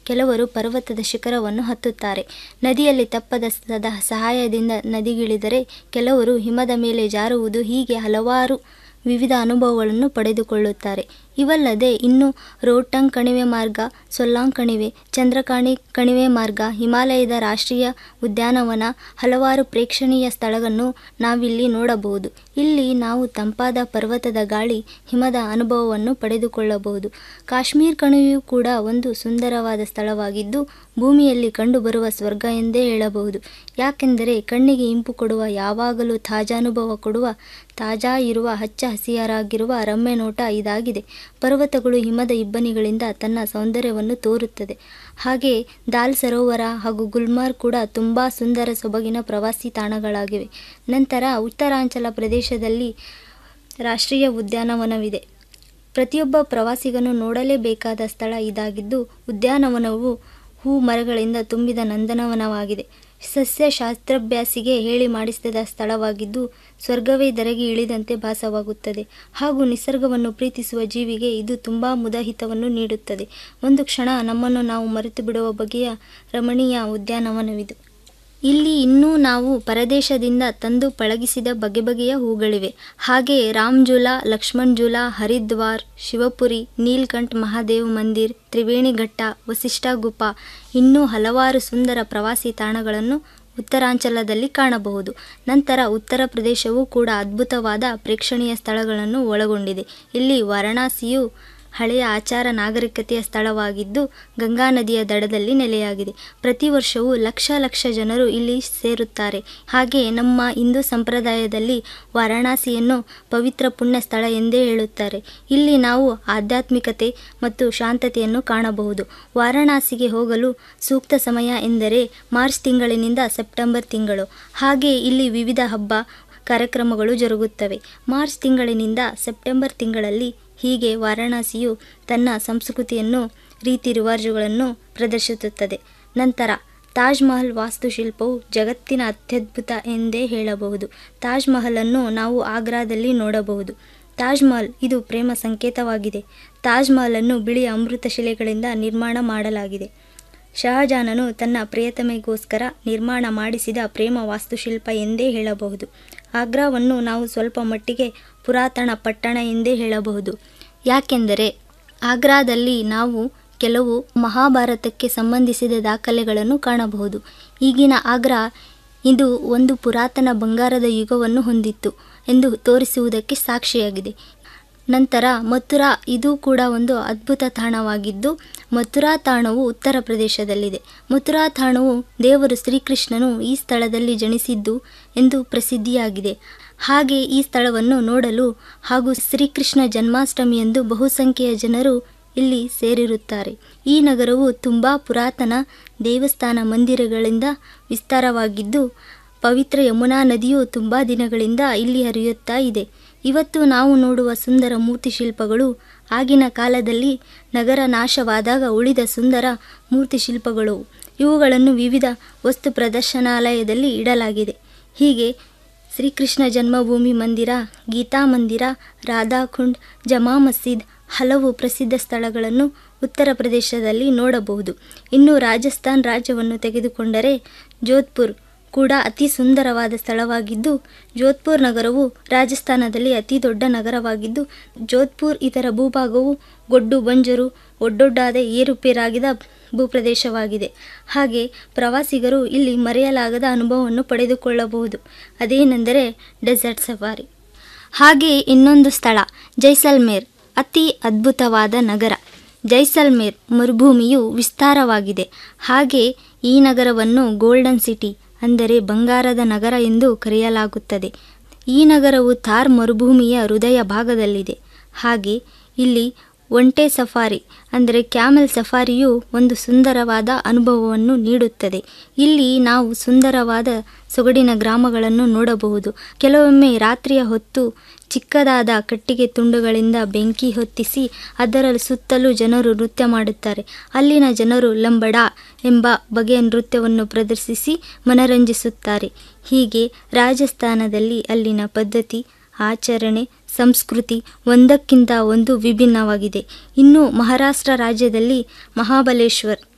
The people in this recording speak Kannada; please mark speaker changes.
Speaker 1: ಕೆಲವರು ಪರ್ವತದ ಶಿಖರವನ್ನು ಹತ್ತುತ್ತಾರೆ ನದಿಯಲ್ಲಿ ತಪ್ಪದ ಸದ ಸಹಾಯದಿಂದ ನದಿಗಿಳಿದರೆ ಕೆಲವರು ಹಿಮದ ಮೇಲೆ ಜಾರುವುದು ಹೀಗೆ ಹಲವಾರು ವಿವಿಧ ಅನುಭವಗಳನ್ನು ಪಡೆದುಕೊಳ್ಳುತ್ತಾರೆ ಇವಲ್ಲದೆ ಇನ್ನು ರೋಟಂಗ್ ಕಣಿವೆ ಮಾರ್ಗ ಸೊಲ್ಲಾಂಗ್ ಕಣಿವೆ ಚಂದ್ರಕಾಣಿ ಕಣಿವೆ ಮಾರ್ಗ ಹಿಮಾಲಯದ ರಾಷ್ಟ್ರೀಯ ಉದ್ಯಾನವನ ಹಲವಾರು ಪ್ರೇಕ್ಷಣೀಯ ಸ್ಥಳಗಳನ್ನು ನಾವಿಲ್ಲಿ ನೋಡಬಹುದು ಇಲ್ಲಿ ನಾವು ತಂಪಾದ ಪರ್ವತದ ಗಾಳಿ ಹಿಮದ ಅನುಭವವನ್ನು ಪಡೆದುಕೊಳ್ಳಬಹುದು ಕಾಶ್ಮೀರ್ ಕಣಿವೆಯೂ ಕೂಡ ಒಂದು ಸುಂದರವಾದ ಸ್ಥಳವಾಗಿದ್ದು ಭೂಮಿಯಲ್ಲಿ ಕಂಡುಬರುವ ಸ್ವರ್ಗ ಎಂದೇ ಹೇಳಬಹುದು ಯಾಕೆಂದರೆ ಕಣ್ಣಿಗೆ ಇಂಪು ಕೊಡುವ ಯಾವಾಗಲೂ ತಾಜಾನುಭವ ಕೊಡುವ ತಾಜಾ ಇರುವ ಹಚ್ಚ ಹಸಿರಾಗಿರುವ ರಮ್ಯ ನೋಟ ಇದಾಗಿದೆ ಪರ್ವತಗಳು ಹಿಮದ ಇಬ್ಬನಿಗಳಿಂದ ತನ್ನ ಸೌಂದರ್ಯವನ್ನು ತೋರುತ್ತದೆ ಹಾಗೆ ದಾಲ್ ಸರೋವರ ಹಾಗೂ ಗುಲ್ಮಾರ್ಗ್ ಕೂಡ ತುಂಬ ಸುಂದರ ಸೊಬಗಿನ ಪ್ರವಾಸಿ ತಾಣಗಳಾಗಿವೆ ನಂತರ ಉತ್ತರಾಂಚಲ ಪ್ರದೇಶದಲ್ಲಿ ರಾಷ್ಟ್ರೀಯ ಉದ್ಯಾನವನವಿದೆ ಪ್ರತಿಯೊಬ್ಬ ಪ್ರವಾಸಿಗನು ನೋಡಲೇಬೇಕಾದ ಸ್ಥಳ ಇದಾಗಿದ್ದು ಉದ್ಯಾನವನವು ಹೂ ಮರಗಳಿಂದ ತುಂಬಿದ ನಂದನವನವಾಗಿದೆ ಸಸ್ಯಶಾಸ್ತ್ರಭ್ಯಾಸಿಗೆ ಹೇಳಿ ಮಾಡಿಸಿದ ಸ್ಥಳವಾಗಿದ್ದು ಸ್ವರ್ಗವೇ ಧರೆಗೆ ಇಳಿದಂತೆ ಭಾಸವಾಗುತ್ತದೆ ಹಾಗೂ ನಿಸರ್ಗವನ್ನು ಪ್ರೀತಿಸುವ ಜೀವಿಗೆ ಇದು ತುಂಬ ಮುದಹಿತವನ್ನು ನೀಡುತ್ತದೆ ಒಂದು ಕ್ಷಣ ನಮ್ಮನ್ನು ನಾವು ಮರೆತು ಬಿಡುವ ಬಗೆಯ ರಮಣೀಯ ಉದ್ಯಾನವನವಿದು ಇಲ್ಲಿ ಇನ್ನೂ ನಾವು ಪರದೇಶದಿಂದ ತಂದು ಪಳಗಿಸಿದ ಬಗೆ ಬಗೆಯ ಹೂಗಳಿವೆ ಹಾಗೆ ರಾಮ್ಜುಲಾ ಲಕ್ಷ್ಮಣ್ ಜುಲಾ ಹರಿದ್ವಾರ್ ಶಿವಪುರಿ ನೀಲ್ಕಂಠ್ ಮಹಾದೇವ್ ಮಂದಿರ್ ತ್ರಿವೇಣಿಘಟ್ಟ ವಸಿಷ್ಠ ಗುಫಾ ಇನ್ನೂ ಹಲವಾರು ಸುಂದರ ಪ್ರವಾಸಿ ತಾಣಗಳನ್ನು ಉತ್ತರಾಂಚಲದಲ್ಲಿ ಕಾಣಬಹುದು ನಂತರ ಉತ್ತರ ಪ್ರದೇಶವೂ ಕೂಡ ಅದ್ಭುತವಾದ ಪ್ರೇಕ್ಷಣೀಯ ಸ್ಥಳಗಳನ್ನು ಒಳಗೊಂಡಿದೆ ಇಲ್ಲಿ ವಾರಣಾಸಿಯು ಹಳೆಯ ಆಚಾರ ನಾಗರಿಕತೆಯ ಸ್ಥಳವಾಗಿದ್ದು ಗಂಗಾ ನದಿಯ ದಡದಲ್ಲಿ ನೆಲೆಯಾಗಿದೆ ಪ್ರತಿ ವರ್ಷವೂ ಲಕ್ಷ ಲಕ್ಷ ಜನರು ಇಲ್ಲಿ ಸೇರುತ್ತಾರೆ ಹಾಗೆ ನಮ್ಮ ಹಿಂದೂ ಸಂಪ್ರದಾಯದಲ್ಲಿ ವಾರಾಣಸಿಯನ್ನು ಪವಿತ್ರ ಪುಣ್ಯ ಸ್ಥಳ ಎಂದೇ ಹೇಳುತ್ತಾರೆ ಇಲ್ಲಿ ನಾವು ಆಧ್ಯಾತ್ಮಿಕತೆ ಮತ್ತು ಶಾಂತತೆಯನ್ನು ಕಾಣಬಹುದು ವಾರಾಣಸಿಗೆ ಹೋಗಲು ಸೂಕ್ತ ಸಮಯ ಎಂದರೆ ಮಾರ್ಚ್ ತಿಂಗಳಿನಿಂದ ಸೆಪ್ಟೆಂಬರ್ ತಿಂಗಳು ಹಾಗೆ ಇಲ್ಲಿ ವಿವಿಧ ಹಬ್ಬ ಕಾರ್ಯಕ್ರಮಗಳು ಜರುಗುತ್ತವೆ ಮಾರ್ಚ್ ತಿಂಗಳಿನಿಂದ ಸೆಪ್ಟೆಂಬರ್ ತಿಂಗಳಲ್ಲಿ ಹೀಗೆ ವಾರಾಣಸಿಯು ತನ್ನ ಸಂಸ್ಕೃತಿಯನ್ನು ರೀತಿ ರಿವಾಜುಗಳನ್ನು ಪ್ರದರ್ಶಿಸುತ್ತದೆ ನಂತರ ತಾಜ್ ಮಹಲ್ ವಾಸ್ತುಶಿಲ್ಪವು ಜಗತ್ತಿನ ಅತ್ಯದ್ಭುತ ಎಂದೇ ಹೇಳಬಹುದು ತಾಜ್ ಮಹಲನ್ನು ನಾವು ಆಗ್ರಾದಲ್ಲಿ ನೋಡಬಹುದು ತಾಜ್ ಮಹಲ್ ಇದು ಪ್ರೇಮ ಸಂಕೇತವಾಗಿದೆ ತಾಜ್ ಮಹಲನ್ನು ಬಿಳಿಯ ಅಮೃತ ಶಿಲೆಗಳಿಂದ ನಿರ್ಮಾಣ ಮಾಡಲಾಗಿದೆ ಶಹಜಾನನು ತನ್ನ ಪ್ರಿಯತಮೆಗೋಸ್ಕರ ನಿರ್ಮಾಣ ಮಾಡಿಸಿದ ಪ್ರೇಮ ವಾಸ್ತುಶಿಲ್ಪ ಎಂದೇ ಹೇಳಬಹುದು ಆಗ್ರಾವನ್ನು ನಾವು ಸ್ವಲ್ಪ ಮಟ್ಟಿಗೆ ಪುರಾತನ ಪಟ್ಟಣ ಎಂದೇ ಹೇಳಬಹುದು ಯಾಕೆಂದರೆ ಆಗ್ರಾದಲ್ಲಿ ನಾವು ಕೆಲವು ಮಹಾಭಾರತಕ್ಕೆ ಸಂಬಂಧಿಸಿದ ದಾಖಲೆಗಳನ್ನು ಕಾಣಬಹುದು ಈಗಿನ ಆಗ್ರಾ ಇದು ಒಂದು ಪುರಾತನ ಬಂಗಾರದ ಯುಗವನ್ನು ಹೊಂದಿತ್ತು ಎಂದು ತೋರಿಸುವುದಕ್ಕೆ ಸಾಕ್ಷಿಯಾಗಿದೆ ನಂತರ ಮಥುರಾ ಇದು ಕೂಡ ಒಂದು ಅದ್ಭುತ ತಾಣವಾಗಿದ್ದು ಮಥುರಾ ತಾಣವು ಉತ್ತರ ಪ್ರದೇಶದಲ್ಲಿದೆ ಮಥುರಾ ತಾಣವು ದೇವರು ಶ್ರೀಕೃಷ್ಣನು ಈ ಸ್ಥಳದಲ್ಲಿ ಜನಿಸಿದ್ದು ಎಂದು ಪ್ರಸಿದ್ಧಿಯಾಗಿದೆ ಹಾಗೆ ಈ ಸ್ಥಳವನ್ನು ನೋಡಲು ಹಾಗೂ ಶ್ರೀಕೃಷ್ಣ ಜನ್ಮಾಷ್ಟಮಿಯಂದು ಬಹುಸಂಖ್ಯೆಯ ಜನರು ಇಲ್ಲಿ ಸೇರಿರುತ್ತಾರೆ ಈ ನಗರವು ತುಂಬ ಪುರಾತನ ದೇವಸ್ಥಾನ ಮಂದಿರಗಳಿಂದ ವಿಸ್ತಾರವಾಗಿದ್ದು ಪವಿತ್ರ ಯಮುನಾ ನದಿಯು ತುಂಬ ದಿನಗಳಿಂದ ಇಲ್ಲಿ ಹರಿಯುತ್ತಾ ಇದೆ ಇವತ್ತು ನಾವು ನೋಡುವ ಸುಂದರ ಮೂರ್ತಿಶಿಲ್ಪಗಳು ಆಗಿನ ಕಾಲದಲ್ಲಿ ನಗರ ನಾಶವಾದಾಗ ಉಳಿದ ಸುಂದರ ಮೂರ್ತಿಶಿಲ್ಪಗಳು ಇವುಗಳನ್ನು ವಿವಿಧ ವಸ್ತು ಪ್ರದರ್ಶನಾಲಯದಲ್ಲಿ ಇಡಲಾಗಿದೆ ಹೀಗೆ ಶ್ರೀಕೃಷ್ಣ ಜನ್ಮಭೂಮಿ ಮಂದಿರ ಗೀತಾ ಮಂದಿರ ರಾಧಾಕುಂಡ್ ಜಮಾ ಮಸೀದ್ ಹಲವು ಪ್ರಸಿದ್ಧ ಸ್ಥಳಗಳನ್ನು ಉತ್ತರ ಪ್ರದೇಶದಲ್ಲಿ ನೋಡಬಹುದು ಇನ್ನು ರಾಜಸ್ಥಾನ್ ರಾಜ್ಯವನ್ನು ತೆಗೆದುಕೊಂಡರೆ ಜೋಧ್ಪುರ್ ಕೂಡ ಅತಿ ಸುಂದರವಾದ ಸ್ಥಳವಾಗಿದ್ದು ಜೋಧ್ಪುರ್ ನಗರವು ರಾಜಸ್ಥಾನದಲ್ಲಿ ಅತಿ ದೊಡ್ಡ ನಗರವಾಗಿದ್ದು ಜೋಧ್ಪುರ್ ಇದರ ಭೂಭಾಗವು ಗೊಡ್ಡು ಬಂಜರು ಒಡ್ಡೊಡ್ಡಾದ ಏರುಪೇರಾಗಿದ ಭೂಪ್ರದೇಶವಾಗಿದೆ ಹಾಗೆ ಪ್ರವಾಸಿಗರು ಇಲ್ಲಿ ಮರೆಯಲಾಗದ ಅನುಭವವನ್ನು ಪಡೆದುಕೊಳ್ಳಬಹುದು ಅದೇನೆಂದರೆ ಡೆಸರ್ಟ್ ಸಫಾರಿ ಹಾಗೆ ಇನ್ನೊಂದು ಸ್ಥಳ ಜೈಸಲ್ಮೇರ್ ಅತಿ ಅದ್ಭುತವಾದ ನಗರ ಜೈಸಲ್ಮೇರ್ ಮರುಭೂಮಿಯು ವಿಸ್ತಾರವಾಗಿದೆ ಹಾಗೆ ಈ ನಗರವನ್ನು ಗೋಲ್ಡನ್ ಸಿಟಿ ಅಂದರೆ ಬಂಗಾರದ ನಗರ ಎಂದು ಕರೆಯಲಾಗುತ್ತದೆ ಈ ನಗರವು ಥಾರ್ ಮರುಭೂಮಿಯ ಹೃದಯ ಭಾಗದಲ್ಲಿದೆ ಹಾಗೆ ಇಲ್ಲಿ ಒಂಟೆ ಸಫಾರಿ ಅಂದರೆ ಕ್ಯಾಮೆಲ್ ಸಫಾರಿಯು ಒಂದು ಸುಂದರವಾದ ಅನುಭವವನ್ನು ನೀಡುತ್ತದೆ ಇಲ್ಲಿ ನಾವು ಸುಂದರವಾದ ಸೊಗಡಿನ ಗ್ರಾಮಗಳನ್ನು ನೋಡಬಹುದು ಕೆಲವೊಮ್ಮೆ ರಾತ್ರಿಯ ಹೊತ್ತು ಚಿಕ್ಕದಾದ ಕಟ್ಟಿಗೆ ತುಂಡುಗಳಿಂದ ಬೆಂಕಿ ಹೊತ್ತಿಸಿ ಅದರ ಸುತ್ತಲೂ ಜನರು ನೃತ್ಯ ಮಾಡುತ್ತಾರೆ ಅಲ್ಲಿನ ಜನರು ಲಂಬಡಾ ಎಂಬ ಬಗೆಯ ನೃತ್ಯವನ್ನು ಪ್ರದರ್ಶಿಸಿ ಮನರಂಜಿಸುತ್ತಾರೆ ಹೀಗೆ ರಾಜಸ್ಥಾನದಲ್ಲಿ ಅಲ್ಲಿನ ಪದ್ಧತಿ ಆಚರಣೆ ಸಂಸ್ಕೃತಿ ಒಂದಕ್ಕಿಂತ ಒಂದು ವಿಭಿನ್ನವಾಗಿದೆ ಇನ್ನು ಮಹಾರಾಷ್ಟ್ರ ರಾಜ್ಯದಲ್ಲಿ ಮಹಾಬಲೇಶ್ವರ್